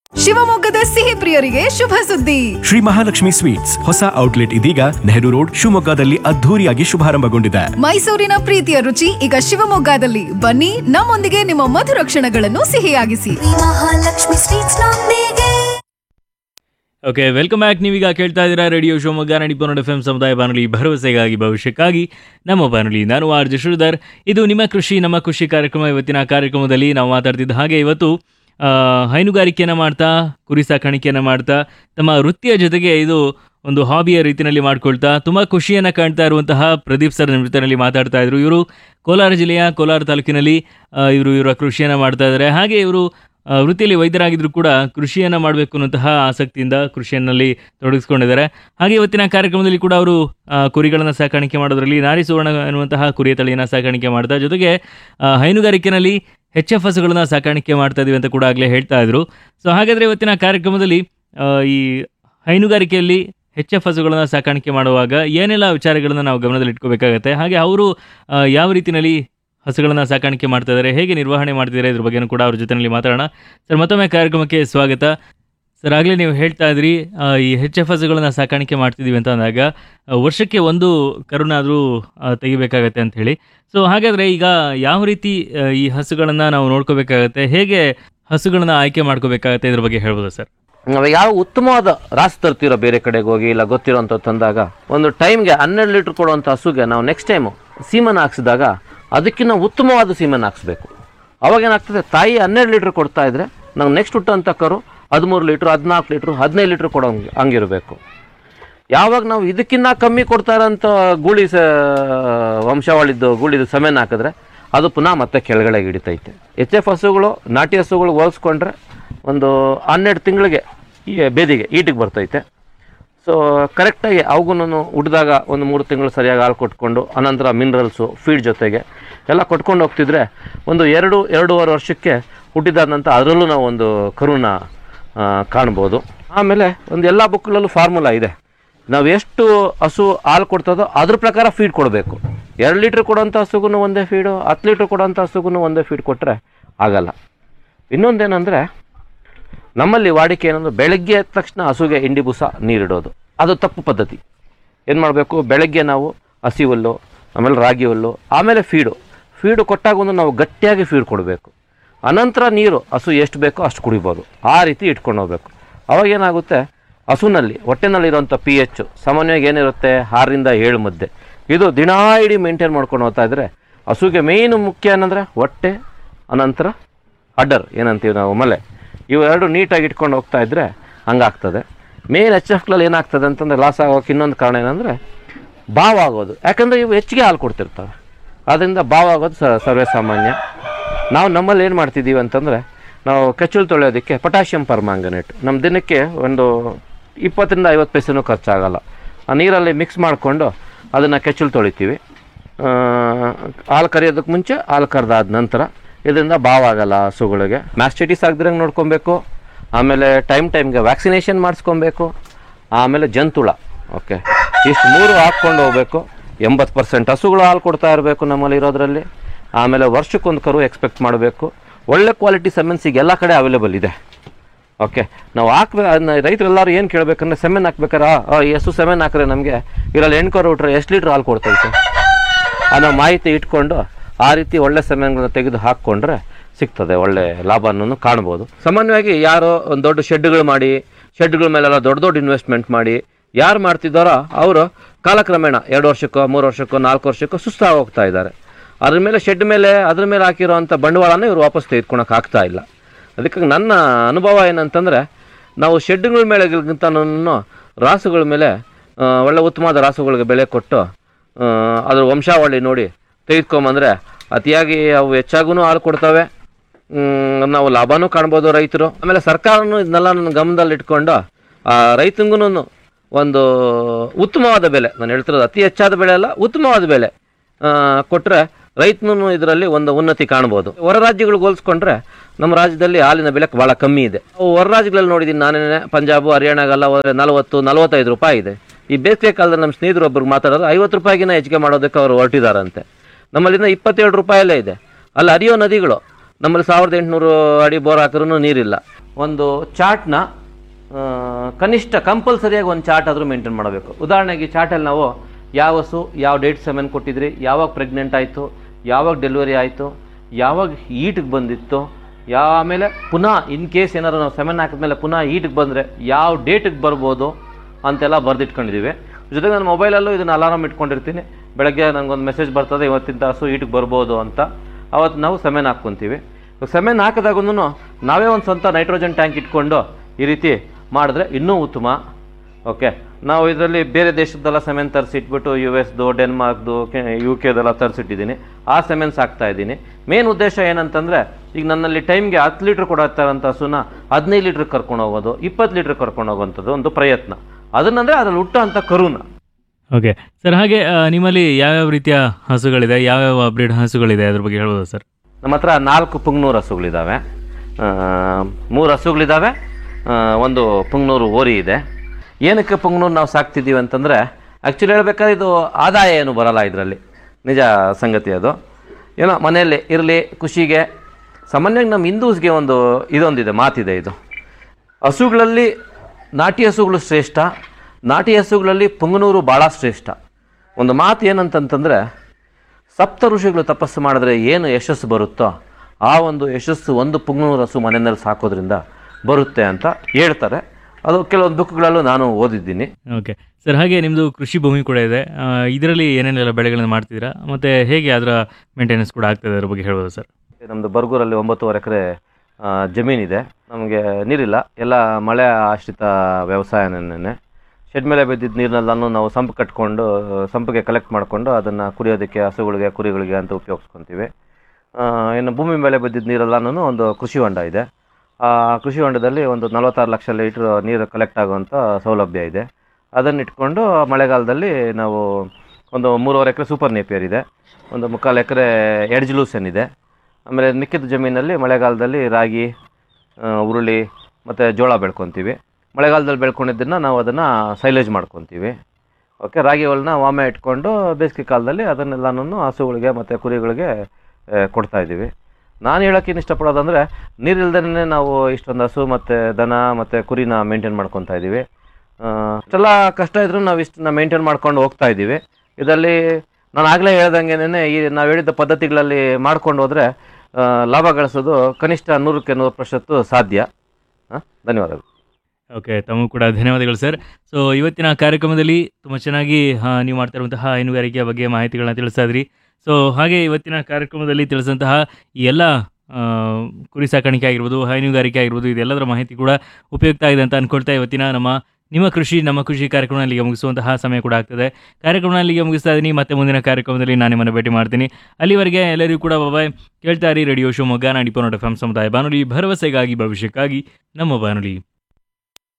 ಶಿವಮೊಗ್ಗದ ಸಿಹಿ ಪ್ರಿಯರಿಗೆ ಶುಭ ಸುದ್ದಿ ಶ್ರೀ ಮಹಾಲಕ್ಷ್ಮಿ ಸ್ವೀಟ್ಸ್ ಹೊಸ ಔಟ್ಲೆಟ್ ಇದೀಗ ನೆಹರು ರೋಡ್ ಶಿವಮೊಗ್ಗದಲ್ಲಿ ಅದ್ಧೂರಿಯಾಗಿ ಶುಭಾರಂಭಗೊಂಡಿದೆ ಮೈಸೂರಿನ ಪ್ರೀತಿಯ ರುಚಿ ಈಗ ಶಿವಮೊಗ್ಗದಲ್ಲಿ ಬನ್ನಿ ನಮ್ಮೊಂದಿಗೆ ನಿಮ್ಮ ಮಧುರ ಕ್ಷಣಗಳನ್ನು ಸಿಹಿಯಾಗಿಸಿ ಮಹಾಲಕ್ಷ್ಮಿ ಸ್ವೀಟ್ಸ್ ನೊಂದಿಗೆ ಓಕೆ ವೆಲ್ಕಮ್ ಬ್ಯಾಕ್ ನೀವೀಗ ಕೇಳ್ತಾ ಇದ್ದೀರಾ ರೇಡಿಯೋ ಶಿವಮೊಗ್ಗ ನಡಿಪೋನಡ್ ಎಫ್ ಎಂ ಸಮುದಾಯ ಬಾನುಲಿ ಭರವಸೆಗಾಗಿ ಭವಿಷ್ಯಕ್ಕಾಗಿ ನಮ್ಮ ಬಾನುಲಿ ನಾನು ಆರ್ ಜೆ ಶ್ರೀಧರ್ ಇದು ನಿಮ್ಮ ಕೃಷಿ ನಮ್ಮ ಕೃಷಿ ಕಾರ್ಯಕ್ರಮ ಇವತ್ತಿನ ಕಾರ್ಯಕ್ರಮದಲ್ಲಿ ನಾವು ಮಾತಾಡ್ತಿದ್ದ ಹಾಗೆ ಇವತ್ತು ಆ, ಹೈನುಗಾರಿಕೆಯನ್ನು ಮಾಡ್ತಾ ಕುರಿ ಸಾಕಾಣಿಕೆಯನ್ನು ಮಾಡ್ತಾ ತಮ್ಮ ವೃತ್ತಿಯ ಜೊತೆಗೆ ಇದು ಒಂದು ಹಾಬಿಯ ರೀತಿಯಲ್ಲಿ ಮಾಡ್ಕೊಳ್ತಾ ತುಂಬ ಖುಷಿಯನ್ನು ಕಾಣ್ತಾ ಇರುವಂತಹ ಪ್ರದೀಪ್ ಸರ್ ನಮ್ಮ ಜೊತೆಯಲ್ಲಿ ಮಾತಾಡ್ತಾ ಇದ್ರು ಇವರು ಕೋಲಾರ ಜಿಲ್ಲೆಯ ಕೋಲಾರ ತಾಲೂಕಿನಲ್ಲಿ ಆ, ಇವರು ಇವರ ಕೃಷಿಯನ್ನು ಮಾಡ್ತಾ ಇದ್ದಾರೆ ಹಾಗೆ ಇವರು ಆ, ವೃತ್ತಿಯಲ್ಲಿ ವೈದ್ಯರಾಗಿದ್ದರೂ ಕೂಡ ಕೃಷಿಯನ್ನು ಮಾಡಬೇಕು ಅನ್ನುವಂತಹ ಆಸಕ್ತಿಯಿಂದ ಕೃಷಿಯಲ್ಲಿ ತೊಡಗಿಸ್ಕೊಂಡಿದ್ದಾರೆ ಹಾಗೆ ಇವತ್ತಿನ ಕಾರ್ಯಕ್ರಮದಲ್ಲಿ ಕೂಡ ಅವರು ಕುರಿಗಳನ್ನು ಸಾಕಾಣಿಕೆ ಮಾಡೋದ್ರಲ್ಲಿ ನಾರಿ ಸುವರ್ಣ ಎನ್ನುವಂತಹ ಕುರಿಯ ತಳಿಯನ್ನು ಸಾಕಾಣಿಕೆ ಮಾಡ್ತಾ ಜೊತೆಗೆ ಆ, ಹೈನುಗಾರಿಕೆನಲ್ಲಿ ಎಚ್ ಎಫ್ ಹಸುಗಳನ್ನ ಸಾಕಾಣಿಕೆ ಮಾಡ್ತಾ ಇದೀವಿ ಅಂತ ಕೂಡ ಆಗಲೇ ಹೇಳ್ತಾ ಇದ್ರು ಸೊ ಹಾಗಾದರೆ ಇವತ್ತಿನ ಕಾರ್ಯಕ್ರಮದಲ್ಲಿ ಆ, ಈ ಹೈನುಗಾರಿಕೆಯಲ್ಲಿ ಎಚ್ ಎಫ್ ಹಸುಗಳನ್ನ ಸಾಕಾಣಿಕೆ ಮಾಡುವಾಗ ಏನೆಲ್ಲ ವಿಚಾರಗಳನ್ನು ನಾವು ಗಮನದಲ್ಲಿ ಇಟ್ಕೋಬೇಕಾಗತ್ತೆ ಹಾಗೆ ಅವರು ಆ, ಯಾವ ರೀತಿಯಲ್ಲಿ ಹಸುಗಳನ್ನು ಸಾಕಾಣಿಕೆ ಮಾಡ್ತಾ ಇದ್ದಾರೆ ಹೇಗೆ ನಿರ್ವಹಣೆ ಮಾಡ್ತಿದ್ದಾರೆ ಇದ್ರ ಬಗ್ಗೆನೂ ಕೂಡ ಅವ್ರ ಜೊತೆಯಲ್ಲಿ ಮಾತಾಡೋಣ ಸರ್ ಮತ್ತೊಮ್ಮೆ ಕಾರ್ಯಕ್ರಮಕ್ಕೆ ಸ್ವಾಗತ ಸರ್ ಆಗಲೇ ನೀವು ಹೇಳ್ತಾ ಇದ್ರಿ ಆ, ಈ ಹೆಚ್ ಎಫ್ ಹಸುಗಳನ್ನ ಸಾಕಾಣಿಕೆ ಮಾಡ್ತಿದ್ದೀವಿ ಅಂತ ಅಂದಾಗ ಆ, ವರ್ಷಕ್ಕೆ ಒಂದು ಕರುನಾದರೂ ತೆಗಿಬೇಕಾಗತ್ತೆ ಅಂತ ಹೇಳಿ ಸೊ ಹಾಗಾದರೆ ಈಗ ಯಾವ ರೀತಿ ಆ, ಈ ಹಸುಗಳನ್ನು ನಾವು ನೋಡ್ಕೋಬೇಕಾಗತ್ತೆ ಹೇಗೆ ಹಸುಗಳನ್ನ ಆಯ್ಕೆ ಮಾಡ್ಕೋಬೇಕಾಗತ್ತೆ ಇದ್ರ ಬಗ್ಗೆ ಹೇಳ್ಬೋದು ಸರ್ ನಾವು ಯಾವ ಉತ್ತಮವಾದ ರಾಸು ತರ್ತಿರೋ ಬೇರೆ ಕಡೆಗೆ ಹೋಗಿ ಇಲ್ಲ ಗೊತ್ತಿರೋಂಥ ತಂದಾಗ ಒಂದು ಟೈಮ್ಗೆ ಹನ್ನೆರಡು ಲೀಟ್ರ್ ಕೊಡುವಂಥ ಹಸುಗೆ ನಾವು ನೆಕ್ಸ್ಟ್ ಟೈಮು ಸೀಮನ್ ಹಾಕ್ಸಿದಾಗ ಅದಕ್ಕಿಂತ ಉತ್ತಮವಾದ ಸೀಮನ್ ಹಾಕ್ಸ್ಬೇಕು ಅವಾಗ ಏನಾಗ್ತದೆ ತಾಯಿ ಹನ್ನೆರಡು ಲೀಟ್ರ್ ಕೊಡ್ತಾ ಇದ್ರೆ ನಾವು ನೆಕ್ಸ್ಟ್ ಹುಟ್ಟಂಥ ಕರು ಹದಿಮೂರು ಲೀಟ್ರ್ ಹದಿನಾಲ್ಕು ಲೀಟ್ರ್ ಹದಿನೈದು ಲೀಟ್ರ್ ಕೊಡೋ ಹಂಗೆ ಹಂಗಿರಬೇಕು ಯಾವಾಗ ನಾವು ಇದಕ್ಕಿಂತ ಕಮ್ಮಿ ಕೊಡ್ತಾ ಇರೋಂಥ ಗೂಳಿ ಸ ವಂಶಾವಳಿದ್ದು ಗೂಳಿದು ಸಮೆನ್ ಹಾಕಿದ್ರೆ ಅದು ಪುನಃ ಮತ್ತೆ ಕೆಳಗಡೆ ಹಿಡಿತೈತೆ ಎಚ್ ಎಫ್ ಹಸುಗಳು ನಾಟಿ ಹಸುಗಳು ಹೋಲಿಸ್ಕೊಂಡ್ರೆ ಒಂದು ಹನ್ನೆರಡು ತಿಂಗಳಿಗೆ ಈ ಬೇದಿಗೆ ಈಟಿಗೆ ಬರ್ತೈತೆ ಸೊ ಕರೆಕ್ಟಾಗಿ ಅವಗೂ ಹುಟ್ಟಿದಾಗ ಒಂದು ಮೂರು ತಿಂಗಳು ಸರಿಯಾಗಿ ಹಾಲು ಕೊಟ್ಕೊಂಡು ಅನಂತರ ಮಿನರಲ್ಸು ಫೀಡ್ ಜೊತೆಗೆ ಎಲ್ಲ ಕೊಟ್ಕೊಂಡು ಹೋಗ್ತಿದ್ರೆ ಒಂದು ಎರಡು ಎರಡೂವರೆ ವರ್ಷಕ್ಕೆ ಹುಟ್ಟಿದಾದ ನಂತರ ಅದರಲ್ಲೂ ನಾವು ಒಂದು ಕರುನ ಆ, ಕಾಣ್ಬೋದು ಆಮೇಲೆ ಒಂದು ಎಲ್ಲ ಬುಕ್ಗಳಲ್ಲೂ ಫಾರ್ಮುಲಾ ಇದೆ ನಾವು ಎಷ್ಟು ಹಸು ಹಾಲು ಕೊಡ್ತದೋ ಅದ್ರ ಪ್ರಕಾರ ಫೀಡ್ ಕೊಡಬೇಕು ಎರಡು ಲೀಟ್ರ್ ಕೊಡೋಂಥ ಹಸುಗೂ ಒಂದೇ ಫೀಡು ಹತ್ತು ಲೀಟ್ರ್ ಕೊಡೋಂಥ ಹಸುಗೂ ಒಂದೇ ಫೀಡ್ ಕೊಟ್ಟರೆ ಆಗಲ್ಲ ಇನ್ನೊಂದೇನೆಂದರೆ ನಮ್ಮಲ್ಲಿ ವಾಡಿಕೆ ಏನಂದ್ರೆ ಬೆಳಗ್ಗೆ ಎದ್ದ ತಕ್ಷಣ ಹಸುಗೆ ಇಂಡಿ ಬುಸ ನೀರಿಡೋದು ಅದು ತಪ್ಪು ಪದ್ಧತಿ ಏನು ಮಾಡಬೇಕು ಬೆಳಗ್ಗೆ ನಾವು ಹಸಿ ಹುಲ್ಲು ಆಮೇಲೆ ರಾಗಿ ಹುಲ್ಲು ಆಮೇಲೆ ಫೀಡು ಫೀಡು ಕೊಟ್ಟಾಗ ಒಂದು ನಾವು ಗಟ್ಟಿಯಾಗಿ ಫೀಡ್ ಕೊಡಬೇಕು ಅನಂತರ ನೀರು ಹಸು ಎಷ್ಟು ಬೇಕೋ ಅಷ್ಟು ಕುಡಿಬೋದು ಆ ರೀತಿ ಇಟ್ಕೊಂಡು ಹೋಗ್ಬೇಕು ಅವಾಗ ಏನಾಗುತ್ತೆ ಹಸುನಲ್ಲಿ ಹೊಟ್ಟೆನಲ್ಲಿರುವಂಥ ಪಿ ಎಚ್ ಸಾಮಾನ್ಯವಾಗಿ ಏನಿರುತ್ತೆ ಆರರಿಂದ ಏಳು ಮಧ್ಯೆ ಇದು ದಿನಾ ಇಡೀ ಮೇಂಟೈನ್ ಮಾಡ್ಕೊಂಡು ಹೋಗ್ತಾ ಇದ್ರೆ ಹಸುಗೆ ಮೇಯ್ನು ಮುಖ್ಯ ಏನಂದರೆ ಹೊಟ್ಟೆ ಅನಂತರ ಅಡ್ಡರ್ ಏನಂತೀವಿ ನಾವು ಮಲೆ ಇವೆರಡು ನೀಟಾಗಿ ಇಟ್ಕೊಂಡು ಹೋಗ್ತಾ ಇದ್ದರೆ ಹಂಗಾಗ್ತದೆ ಮೇನ್ ಎಚ್ ಎಫ್ಗಳಲ್ಲಿ ಏನಾಗ್ತದೆ ಅಂತಂದರೆ ಲಾಸ್ ಆಗೋಕೆ ಇನ್ನೊಂದು ಕಾರಣ ಏನಂದರೆ ಬಾವ ಆಗೋದು ಯಾಕಂದರೆ ಇವು ಹೆಚ್ಚಿಗೆ ಹಾಲು ಕೊಡ್ತಿರ್ತವೆ ಆದ್ದರಿಂದ ಬಾವ ಆಗೋದು ಸ ಸರ್ವೇ ಸಾಮಾನ್ಯ ನಾವು ನಮ್ಮಲ್ಲಿ ಏನು ಮಾಡ್ತಿದ್ದೀವಿ ಅಂತಂದರೆ ನಾವು ಕೆಚ್ಚಲು ತೊಳೆಯೋದಕ್ಕೆ ಪೊಟ್ಯಾಷಿಯಂ ಪರ್ಮಾಂಗನೇಟ್ ನಮ್ಮ ದಿನಕ್ಕೆ ಒಂದು ಇಪ್ಪತ್ತರಿಂದ ಐವತ್ತು ಪೈಸೆನೂ ಖರ್ಚಾಗಲ್ಲ ಆ ನೀರಲ್ಲಿ ಮಿಕ್ಸ್ ಮಾಡಿಕೊಂಡು ಅದನ್ನು ಕೆಚ್ಚಲು ತೊಳಿತೀವಿ ಆ, ಹಾಲು ಕರಿಯೋದಕ್ಕೆ ಮುಂಚೆ ಹಾಲು ಕರೆದಾದ ನಂತರ ಇದರಿಂದ ಬಾವ್ ಆಗಲ್ಲ ಹಸುಗಳಿಗೆ ಮ್ಯಾಸ್ಟೈಟಿಸ್ ಆಗದಿರಂಗೆ ನೋಡ್ಕೊಬೇಕು ಆಮೇಲೆ ಟೈಮ್ ಟೈಮ್ಗೆ ವ್ಯಾಕ್ಸಿನೇಷನ್ ಮಾಡಿಸ್ಕೊಬೇಕು ಆಮೇಲೆ ಜಂತುಳ ಓಕೆ ಇಷ್ಟು ಮೂರು ಹಾಕ್ಕೊಂಡು ಹೋಗ್ಬೇಕು ಎಂಬತ್ತು ಪರ್ಸೆಂಟ್ ಹಸುಗಳು ಹಾಲು ಕೊಡ್ತಾ ಇರಬೇಕು ನಮ್ಮಲ್ಲಿ ಇರೋದ್ರಲ್ಲಿ ಆಮೇಲೆ ವರ್ಷಕ್ಕೊಂದು ಕರು ಎಕ್ಸ್ಪೆಕ್ಟ್ ಮಾಡಬೇಕು ಒಳ್ಳೆ ಕ್ವಾಲಿಟಿ ಸೆಮೆನ್ಸ್ ಈಗ ಎಲ್ಲ ಕಡೆ ಅವೈಲೇಬಲ್ ಇದೆ ಓಕೆ ನಾವು ಹಾಕ್ಬೇಕು ಅದನ್ನ ರೈತರೆಲ್ಲರೂ ಏನು ಕೇಳಬೇಕಂದ್ರೆ ಸೆಮೆನ್ ಹಾಕ್ಬೇಕಾರೆ ಆ, ಆ, ಈ ಹಸು ಸೆಮೆನ್ ಹಾಕಿದ್ರೆ ನಮಗೆ ಇದರಲ್ಲಿ ಎಂಟು ಹುಟ್ರೆ ಎಷ್ಟು ಲೀಟ್ರ್ ಹಾಲು ಕೊಡ್ತೈತೆ ಅನ್ನೋ ಮಾಹಿತಿ ಇಟ್ಕೊಂಡು ಆ ರೀತಿ ಒಳ್ಳೆ ಸೆಮೆನ್ಗಳನ್ನ ತೆಗೆದು ಹಾಕ್ಕೊಂಡ್ರೆ ಸಿಗ್ತದೆ ಒಳ್ಳೆ ಲಾಭವನ್ನು ಕಾಣ್ಬೋದು ಸಾಮಾನ್ಯವಾಗಿ ಯಾರೋ ಒಂದು ದೊಡ್ಡ ಶೆಡ್ಗಳು ಮಾಡಿ ಶೆಡ್ಗಳ ಮೇಲೆಲ್ಲ ದೊಡ್ಡ ದೊಡ್ಡ ಇನ್ವೆಸ್ಟ್ಮೆಂಟ್ ಮಾಡಿ ಯಾರು ಮಾಡ್ತಿದ್ದಾರೋ ಅವರು ಕಾಲಕ್ರಮೇಣ ಎರಡು ವರ್ಷಕ್ಕೋ ಮೂರು ವರ್ಷಕ್ಕೋ ನಾಲ್ಕು ವರ್ಷಕ್ಕೋ ಸುಸ್ತಾಗಿ ಹೋಗ್ತಾ ಇದ್ದಾರೆ ಅದ್ರ ಮೇಲೆ ಶೆಡ್ ಮೇಲೆ ಅದ್ರ ಮೇಲೆ ಹಾಕಿರೋವಂಥ ಬಂಡವಾಳನ ಇವರು ವಾಪಸ್ ತೆಗೆದುಕೊಳಕ್ಕೆ ಆಗ್ತಾ ಇಲ್ಲ ಅದಕ್ಕೆ ನನ್ನ ಅನುಭವ ಏನಂತಂದರೆ ನಾವು ಶೆಡ್ಗಳ ಮೇಲೆಗಿಂತನೂ ರಾಸುಗಳ ಮೇಲೆ ಆ, ಒಳ್ಳೆ ಉತ್ತಮವಾದ ರಾಸುಗಳಿಗೆ ಬೆಲೆ ಕೊಟ್ಟು ಆ, ಅದ್ರ ವಂಶಾವಳಿ ನೋಡಿ ತೆಗೆದುಕೊಂಬಂದರೆ ಅತಿಯಾಗಿ ಅವು ಹೆಚ್ಚಾಗೂ ಹಾಲು ಕೊಡ್ತವೆ ಮ್, ನಾವು ಲಾಭನೂ ಕಾಣ್ಬೋದು ರೈತರು ಆಮೇಲೆ ಸರ್ಕಾರನೂ ಇದನ್ನೆಲ್ಲ ನನ್ನ ಗಮನದಲ್ಲಿ ಇಟ್ಕೊಂಡು ರೈತಂಗೂ ಒಂದು ಉತ್ತಮವಾದ ಬೆಲೆ ನಾನು ಹೇಳ್ತಿರೋದು ಅತಿ ಹೆಚ್ಚಾದ ಬೆಲೆ ಅಲ್ಲ ಉತ್ತಮವಾದ ಬೆಲೆ ಕೊಟ್ಟರೆ ರೈತನೂ ಇದರಲ್ಲಿ ಒಂದು ಉನ್ನತಿ ಕಾಣ್ಬೋದು ಹೊರ ರಾಜ್ಯಗಳಿಗೆ ಹೋಲಿಸ್ಕೊಂಡ್ರೆ ನಮ್ಮ ರಾಜ್ಯದಲ್ಲಿ ಹಾಲಿನ ಬೆಲೆ ಭಾಳ ಕಮ್ಮಿ ಇದೆ ಅವು ಹೊರ ರಾಜ್ಯಗಳಲ್ಲಿ ನೋಡಿದ್ದೀನಿ ನಾನೇ ಪಂಜಾಬ್ ಹರಿಯಾಣಗೆಲ್ಲ ಹೋದರೆ ನಲವತ್ತು ನಲವತ್ತೈದು ರೂಪಾಯಿ ಇದೆ ಈ ಬೇಸಿಗೆ ಕಾಲದಲ್ಲಿ ನಮ್ಮ ಸ್ನೇಹಿತರು ಒಬ್ಬರು ಮಾತಾಡೋದು ಐವತ್ತು ರೂಪಾಯಿಗಿನ ಹೆಚ್ಚಿಗೆ ಮಾಡೋದಕ್ಕೆ ಅವರು ಹೊರಟಿದ್ದಾರಂತೆ ನಮ್ಮಲ್ಲಿಂದ ಇಪ್ಪತ್ತೇಳು ರೂಪಾಯಲ್ಲೇ ಇದೆ ಅಲ್ಲಿ ಹರಿಯೋ ನದಿಗಳು ನಮ್ಮಲ್ಲಿ ಸಾವಿರದ ಎಂಟುನೂರು ಅಡಿ ಬೋರ್ ಹಾಕಿದ್ರೂ ನೀರಿಲ್ಲ ಒಂದು ಚಾರ್ಟ್ನ ಆ, ಕನಿಷ್ಠ ಕಂಪಲ್ಸರಿಯಾಗಿ ಒಂದು ಚಾರ್ಟ್ ಆದರೂ ಮೇಂಟೈನ್ ಮಾಡಬೇಕು ಉದಾಹರಣೆಗೆ ಈ ಚಾರ್ಟಲ್ಲಿ ನಾವು ಯಾವ ಹಸು ಯಾವ ಡೇಟ್ ಸೆಮೆನ್ ಕೊಟ್ಟಿದ್ರಿ ಯಾವಾಗ ಪ್ರೆಗ್ನೆಂಟ್ ಆಯಿತು ಯಾವಾಗ ಡೆಲಿವರಿ ಆಯಿತು ಯಾವಾಗ ಈಟಿಗೆ ಬಂದಿತ್ತು ಯಾವ ಆಮೇಲೆ ಪುನಃ ಇನ್ ಕೇಸ್ ಏನಾದ್ರು ನಾವು ಸೆಮೆನ್ ಹಾಕಿದ್ಮೇಲೆ ಪುನಃ ಈಟಿಗೆ ಬಂದರೆ ಯಾವ ಡೇಟಿಗೆ ಬರ್ಬೋದು ಅಂತೆಲ್ಲ ಬರೆದಿಟ್ಕೊಂಡಿದ್ದೀವಿ ಜೊತೆಗೆ ನನ್ನ ಮೊಬೈಲಲ್ಲೂ ಇದನ್ನು ಅಲಾರಾಮ್ ಇಟ್ಕೊಂಡಿರ್ತೀನಿ ಬೆಳಗ್ಗೆ ನನಗೊಂದು ಮೆಸೇಜ್ ಬರ್ತದೆ ಇವತ್ತಿಂದ ಹಸು ಈಟಿಗೆ ಬರ್ಬೋದು ಅಂತ ಅವತ್ತು ನಾವು ಸೆಮೆನ್ ಹಾಕ್ಕೊತೀವಿ ಸೆಮೆನ್ ಹಾಕಿದಾಗೂ ನಾವೇ ಒಂದು ಸ್ವಂತ ನೈಟ್ರೋಜನ್ ಟ್ಯಾಂಕ್ ಇಟ್ಕೊಂಡು ಈ ರೀತಿ ಮಾಡಿದ್ರೆ ಇನ್ನೂ ಉತ್ತಮ ಓಕೆ ನಾವು ಇದರಲ್ಲಿ ಬೇರೆ ದೇಶದ್ದೆಲ್ಲ ಸೆಮೆನ್ ತರಿಸಿಟ್ಬಿಟ್ಟು ಯು ಎಸ್ದು ಡೆನ್ಮಾರ್ಕ್ದು ಕೆ ಯು ಕೆದೆಲ್ಲ ತರಿಸಿಟ್ಟಿದ್ದೀನಿ ಆ ಸೆಮೆನ್ಸ್ ಹಾಕ್ತಾ ಇದ್ದೀನಿ ಮೇನ್ ಉದ್ದೇಶ ಏನಂತಂದರೆ ಈಗ ನನ್ನಲ್ಲಿ ಟೈಮ್ಗೆ ಹತ್ತು ಲೀಟ್ರ್ ಕೊಡತ್ತಾರಂಥ ಹಸುನ ಹದಿನೈದು ಲೀಟ್ರ್ ಕರ್ಕೊಂಡು ಹೋಗೋದು ಇಪ್ಪತ್ತು ಲೀಟ್ರ್ ಕರ್ಕೊಂಡು ಹೋಗೋವಂಥದ್ದು ಒಂದು ಪ್ರಯತ್ನ ಅದನ್ನಂದರೆ ಅದ್ರಲ್ಲಿ ಹುಟ್ಟೋ ಅಂಥ ಕರುನ ಓಕೆ ಸರ್ ಹಾಗೆ ಆ, ನಿಮ್ಮಲ್ಲಿ ಯಾವ್ಯಾವ ರೀತಿಯ ಹಸುಗಳಿದೆ ಯಾವ್ಯಾವ ಬ್ರೀಡ್ ಹಸುಗಳಿದೆ ಅದ್ರ ಬಗ್ಗೆ ಹೇಳ್ಬೋದಾ ಸರ್ ನಮ್ಮ ಹತ್ರ ನಾಲ್ಕು ಪುಂಗ್ನೂರು ಹಸುಗಳಿದ್ದಾವೆ ಮೂರು ಹಸುಗಳಿದ್ದಾವೆ ಆ, ಒಂದು ಪುಂಗ್ನೂರು ಓರಿ ಇದೆ ಏನಕ್ಕೆ ಪುಂಗ್ನೂರು ನಾವು ಸಾಕ್ತಿದ್ದೀವಿ ಅಂತಂದರೆ ಆ್ಯಕ್ಚುಲಿ ಹೇಳ್ಬೇಕಾದ್ರೆ ಇದು ಆದಾಯ ಏನು ಬರಲ್ಲ ಇದರಲ್ಲಿ ನಿಜ ಸಂಗತಿ ಅದು ಏನೋ ಮನೆಯಲ್ಲಿ ಇರಲಿ ಖುಷಿಗೆ ಸಾಮಾನ್ಯವಾಗಿ ನಮ್ಮ ಹಿಂದೂಸ್ಗೆ ಒಂದು ಇದೊಂದಿದೆ ಮಾತಿದೆ ಇದು ಹಸುಗಳಲ್ಲಿ ನಾಟಿ ಹಸುಗಳು ಶ್ರೇಷ್ಠ ನಾಟಿ ಹಸುಗಳಲ್ಲಿ ಪುಂಗನೂರು ಭಾಳ ಶ್ರೇಷ್ಠ ಒಂದು ಮಾತು ಏನಂತಂತಂದರೆ ಸಪ್ತ ಋಷಿಗಳು ತಪಸ್ಸು ಮಾಡಿದ್ರೆ ಏನು ಯಶಸ್ಸು ಬರುತ್ತೋ ಆ ಒಂದು ಯಶಸ್ಸು ಒಂದು ಪುಂಗನೂರು ಹಸು ಮನೆಯಲ್ಲಿ ಸಾಕೋದ್ರಿಂದ ಬರುತ್ತೆ ಅಂತ ಹೇಳ್ತಾರೆ ಅದು ಕೆಲವೊಂದು ಬುಕ್ಗಳಲ್ಲೂ ನಾನು ಓದಿದ್ದೀನಿ ಓಕೆ ಸರ್ ಹಾಗೆ ನಿಮ್ಮದು ಕೃಷಿ ಭೂಮಿ ಕೂಡ ಇದೆ ಇದರಲ್ಲಿ ಏನೇನೆಲ್ಲ ಬೆಳೆಗಳನ್ನ ಮಾಡ್ತಿದ್ದೀರಾ ಮತ್ತು ಹೇಗೆ ಅದರ ಮೇಂಟೆನೆನ್ಸ್ ಕೂಡ ಆಗ್ತದೆ ಅದ್ರ ಬಗ್ಗೆ ಹೇಳ್ಬೋದಾ ಸರ್ ನಮ್ಮದು ಬರ್ಗೂರಲ್ಲಿ ಒಂಬತ್ತುವರೆ ಎಕರೆ ಜಮೀನಿದೆ ನಮಗೆ ನೀರಿಲ್ಲ ಎಲ್ಲ ಮಳೆ ಆಶ್ರಿತ ವ್ಯವಸಾಯನೇ ಶೆಡ್ ಮೇಲೆ ಬಿದ್ದಿದ್ದ ನೀರನ್ನೆಲ್ಲನೂ ನಾವು ಸಂಪ್ ಕಟ್ಕೊಂಡು ಸಂಪಿಗೆ ಕಲೆಕ್ಟ್ ಮಾಡಿಕೊಂಡು ಅದನ್ನು ಕುಡಿಯೋದಕ್ಕೆ ಹಸುಗಳಿಗೆ ಕುರಿಗಳಿಗೆ ಅಂತ ಉಪಯೋಗಿಸ್ಕೊತೀವಿ ಆ, ಇನ್ನು ಭೂಮಿ ಮೇಲೆ ಬಿದ್ದಿದ್ದ ನೀರೆಲ್ಲನೂ ಒಂದು ಕೃಷಿ ಹೊಂಡ ಇದೆ ಆ ಕೃಷಿ ಹೊಂಡದಲ್ಲಿ ಒಂದು ನಲವತ್ತಾರು ಲಕ್ಷ ಲೀಟ್ರ್ ನೀರು ಕಲೆಕ್ಟ್ ಆಗುವಂಥ ಸೌಲಭ್ಯ ಇದೆ ಅದನ್ನು ಇಟ್ಕೊಂಡು ಮಳೆಗಾಲದಲ್ಲಿ ನಾವು ಒಂದು ಮೂರುವರೆ ಎಕರೆ ಸೂಪರ್ ನೇಪಿಯರ್ ಇದೆ ಒಂದು ಮುಕ್ಕಾಲು ಎಕರೆ ಎಡ್ಜ್ಲೂಸನ್ ಇದೆ ಆಮೇಲೆ ಮಿಕ್ಕಿದ ಜಮೀನಲ್ಲಿ ಮಳೆಗಾಲದಲ್ಲಿ ರಾಗಿ ಆ, ಹುರುಳಿ ಮತ್ತು ಜೋಳ ಬೆಳ್ಕೊತೀವಿ ಮಳೆಗಾಲದಲ್ಲಿ ಬೆಳ್ಕೊಂಡಿದ್ದನ್ನು ನಾವು ಅದನ್ನು ಸೈಲೇಜ್ ಮಾಡ್ಕೊತೀವಿ ಓಕೆ ರಾಗಿ ಹೊಲನ ವಾಮೆ ಇಟ್ಕೊಂಡು ಬೇಸಿಗೆ ಕಾಲದಲ್ಲಿ ಅದನ್ನೆಲ್ಲನೂ ಹಸುಗಳಿಗೆ ಮತ್ತು ಕುರಿಗಳಿಗೆ ಆ, ಕೊಡ್ತಾ ಇದ್ದೀವಿ ನಾನು ಹೇಳೋಕ್ಕೇನು ಇಷ್ಟಪಡೋದಂದರೆ ನೀರಿಲ್ದೇ ನಾವು ಇಷ್ಟೊಂದು ಹಸು ಮತ್ತು ದನ ಮತ್ತು ಕುರಿನ ಮೇಂಟೈನ್ ಮಾಡ್ಕೊತಾ ಇದ್ದೀವಿ ಆ, ಇಷ್ಟೆಲ್ಲ ಕಷ್ಟ ಇದ್ರೂ ನಾವು ಇಷ್ಟನ್ನ ಮೇಂಟೈನ್ ಮಾಡ್ಕೊಂಡು ಹೋಗ್ತಾ ಇದ್ದೀವಿ ಇದರಲ್ಲಿ ನಾನು ಆಗಲೇ ಹೇಳ್ದಂಗೆನೇ ಈ ನಾವು ಹೇಳಿದ್ದ ಪದ್ಧತಿಗಳಲ್ಲಿ ಮಾಡ್ಕೊಂಡು ಹೋದರೆ ಆ, ಲಾಭ ಗಳಿಸೋದು ಕನಿಷ್ಠ ನೂರಕ್ಕೆ ನೂರು ಪ್ರಶತ್ತು ಸಾಧ್ಯ ಆ, ಧನ್ಯವಾದಗಳು ಓಕೆ ತಮಗೂ ಕೂಡ ಧನ್ಯವಾದಗಳು ಸರ್ ಸೊ ಇವತ್ತಿನ ಕಾರ್ಯಕ್ರಮದಲ್ಲಿ ತುಂಬ ಚೆನ್ನಾಗಿ ಆ, ನೀವು ಮಾಡ್ತಾ ಇರುವಂತಹ ಹೈನುಗಾರಿಕೆಯ ಬಗ್ಗೆ ಮಾಹಿತಿಗಳನ್ನ ತಿಳಿಸ್ತಾ ಇದ್ರಿ ಸೊ ಹಾಗೆ ಇವತ್ತಿನ ಕಾರ್ಯಕ್ರಮದಲ್ಲಿ ತಿಳಿಸಿದಂತಹ ಈ ಎಲ್ಲ ಆ, ಕುರಿ ಸಾಕಾಣಿಕೆ ಆಗಿರ್ಬೋದು ಹೈನುಗಾರಿಕೆ ಆಗಿರ್ಬೋದು ಇದೆಲ್ಲದರ ಮಾಹಿತಿ ಕೂಡ ಉಪಯುಕ್ತ ಆಗಿದೆ ಅಂತ ಅಂದ್ಕೊಳ್ತಾ ಇವತ್ತಿನ ನಮ್ಮ ನಿಮ್ಮ ಕೃಷಿ ನಮ್ಮ ಕೃಷಿ ಕಾರ್ಯಕ್ರಮ ಇಲ್ಲಿಗೆ ಮುಗಿಸುವಂತಹ ಸಮಯ ಕೂಡ ಆಗ್ತದೆ ಕಾರ್ಯಕ್ರಮ ಇಲ್ಲಿಗೆ ಮುಗಿಸ್ತಾ ಇದ್ದೀನಿ ಮತ್ತೆ ಮುಂದಿನ ಕಾರ್ಯಕ್ರಮದಲ್ಲಿ ನಾನು ನಿಮ್ಮನ್ನು ಭೇಟಿ ಮಾಡ್ತೀನಿ ಅಲ್ಲಿವರೆಗೆ ಎಲ್ಲರಿಗೂ ಕೂಡ ಬಾಯ್ ಕೇಳ್ತಾ ಇರಿ ರೇಡಿಯೋ ಶಿವಮೊಗ್ಗ ನಾಡಿ ಪೋನೋಟ್ ಎಫ್ ಎಂ ಸಮುದಾಯ ಬಾನುಲಿ ಭರವಸೆಗಾಗಿ ಭವಿಷ್ಯಕ್ಕಾಗಿ ನಮ್ಮ ಬಾನುಲಿ